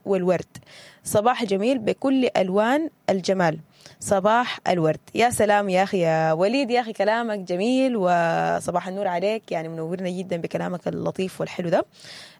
والورد صباح جميل بكل ألوان الجمال صباح الورد يا سلام يا أخي يا وليد يا أخي كلامك جميل وصباح النور عليك يعني منورنا جدا بكلامك اللطيف والحلو ده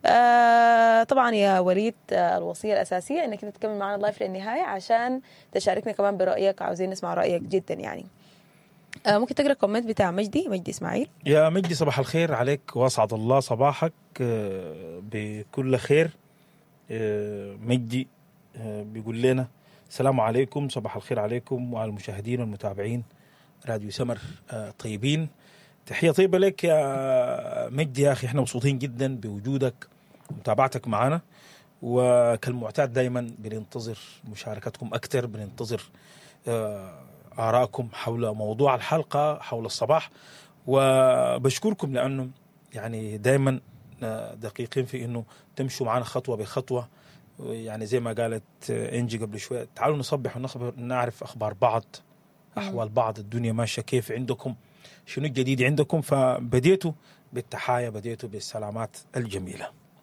آه طبعا يا وليد آه الوصية الأساسية أنك أنت تكمل معنا اللايف للنهاية عشان تشاركنا كمان برأيك عاوزين نسمع رأيك جدا يعني آه ممكن تقرا الكومنت بتاع مجدي مجدي اسماعيل يا مجدي صباح الخير عليك واسعد الله صباحك آه، بكل خير آه، مجدي آه، بيقول لنا السلام عليكم صباح الخير عليكم وعلى المشاهدين والمتابعين راديو سمر آه، طيبين تحية طيبة لك يا مجدي يا أخي احنا مبسوطين جدا بوجودك ومتابعتك معنا وكالمعتاد دايما بننتظر مشاركتكم أكثر بننتظر آه، آرائكم حول موضوع الحلقة حول الصباح وبشكركم لأنه يعني دايما آه، دقيقين في أنه تمشوا معنا خطوة بخطوة يعني زي ما قالت آه، إنجي قبل شوية تعالوا نصبح ونخبر نعرف أخبار بعض أحوال بعض الدنيا ماشية كيف عندكم شنو الجديد عندكم فبديتوا بالتحايا بديتوا بالسلامات الجميلة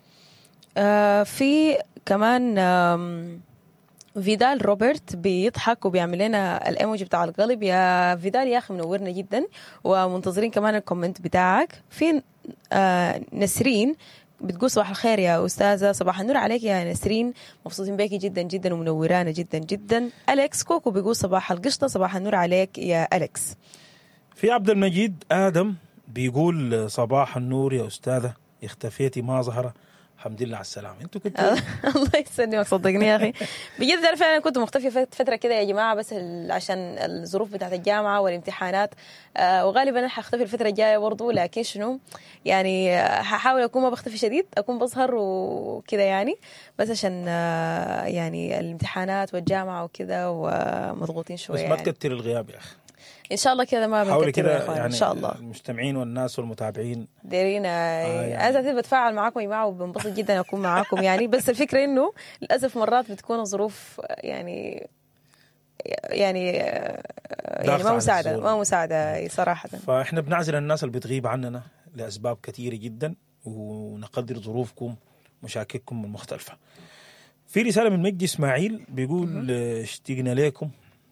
آه في كمان آم، فيدال روبرت بيضحك وبيعمل لنا الايموجي بتاع القلب يا فيدال يا اخي منورنا جدا ومنتظرين كمان الكومنت بتاعك في آه نسرين بتقول صباح الخير يا استاذه صباح النور عليك يا نسرين مبسوطين بيكي جدا جدا ومنورانا جدا جدا اليكس كوكو بيقول صباح القشطه صباح النور عليك يا اليكس في عبد المجيد آدم بيقول صباح النور يا أستاذة اختفيتي ما ظهر الحمد لله على السلامة انتوا كنتوا الله يسلمك صدقني يا اخي بجد انا فعلا كنت مختفيه فت- فتره كده يا جماعه بس ال- عشان الظروف بتاعت الجامعه والامتحانات آه وغالبا انا حختفي الفتره الجايه برضو لكن شنو يعني آه، ححاول اكون ما بختفي شديد اكون بظهر وكده يعني بس عشان آه يعني الامتحانات والجامعه وكده ومضغوطين بس شويه ما يعني. تكتر الغياب يا أخي ان شاء الله كده ما حاولي بنكتر يا كده اخوان يعني ان شاء الله المستمعين والناس والمتابعين دايرين يعني. انا ذاتي بتفاعل معاكم يا جماعه وبنبسط جدا اكون معاكم يعني بس الفكره انه للاسف مرات بتكون الظروف يعني يعني يعني ضغط ما على مساعده الزول. ما مساعده صراحه فاحنا بنعزل الناس اللي بتغيب عننا لأسباب كثيرة جدا ونقدر ظروفكم مشاكلكم المختلفة في رسالة من مجدي إسماعيل بيقول آه، اشتقنا لكم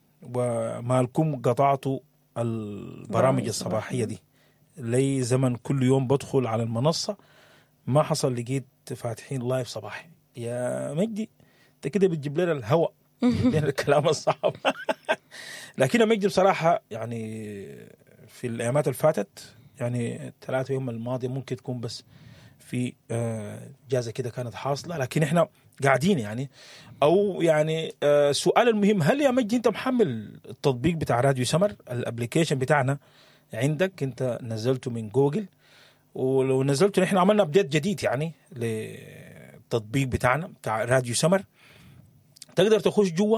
ومالكم قطعتوا البرامج برامج الصباحية دي لي زمن كل يوم بدخل على المنصة ما حصل لقيت فاتحين لايف صباحي يا مجدي انت كده بتجيب لنا الهواء بتجيب لنا الكلام الصعب لكن يا مجدي بصراحة يعني في الأيامات اللي فاتت يعني الثلاثة يوم الماضية ممكن تكون بس في آه، جازة كده كانت حاصلة لكن احنا قاعدين يعني او يعني آه، السؤال المهم هل يا مجدي انت محمل التطبيق بتاع راديو سمر الابلكيشن بتاعنا عندك انت نزلته من جوجل ولو نزلته نحن عملنا ابديت جديد يعني للتطبيق بتاعنا بتاع راديو سمر تقدر تخش جوا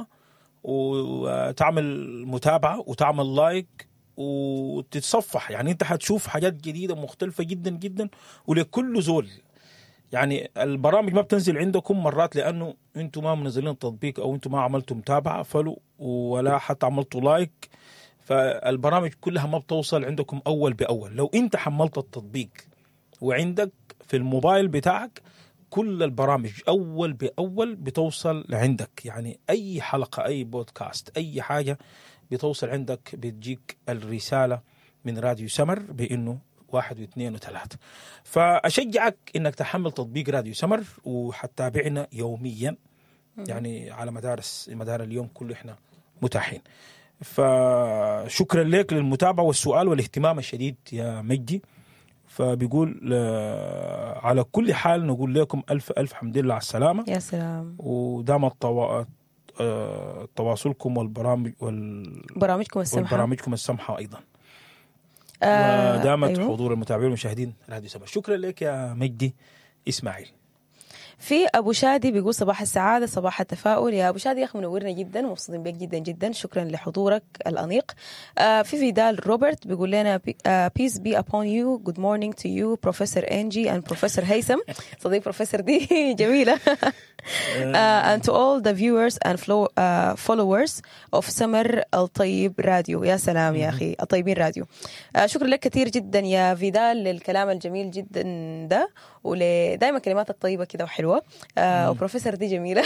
وتعمل متابعه وتعمل لايك وتتصفح يعني انت حتشوف حاجات جديده مختلفه جدا جدا ولكل زول يعني البرامج ما بتنزل عندكم مرات لانه انتم ما منزلين التطبيق او انتم ما عملتوا متابعه فلو ولا حتى عملتوا لايك فالبرامج كلها ما بتوصل عندكم اول باول لو انت حملت التطبيق وعندك في الموبايل بتاعك كل البرامج اول باول بتوصل لعندك يعني اي حلقه اي بودكاست اي حاجه بتوصل عندك بتجيك الرساله من راديو سمر بانه واحد واثنين وثلاثة فأشجعك إنك تحمل تطبيق راديو سمر وحتتابعنا يوميا يعني على مدار الس- مدار اليوم كله إحنا متاحين فشكرا لك للمتابعة والسؤال والاهتمام الشديد يا مجدي فبيقول آه، على كل حال نقول لكم ألف ألف حمد لله على السلامة يا سلام ودام التوا... آه، تواصلكم والبرامج وال... برامجكم السمحه والبرامجكم السمحة أيضا آه، ودامت أيوه. حضور المتابعين والمشاهدين راديو سمر شكرا لك يا مجدي إسماعيل في ابو شادي بيقول صباح السعاده صباح التفاؤل يا ابو شادي يا اخي منورنا جدا ومبسوطين بك جدا جدا شكرا لحضورك الانيق آه في فيدال روبرت بيقول لنا peace be upon you good morning to you professor Angie and professor هيثم صديق بروفيسور دي جميله uh, and to all the viewers and flow, uh, followers of سمر الطيب راديو يا سلام يا أخي الطيبين راديو uh, شكرا لك كثير جدا يا فيدال للكلام الجميل جدا ده ودائما كلماتك طيبة كده وحلوة uh, وبروفيسور دي جميلة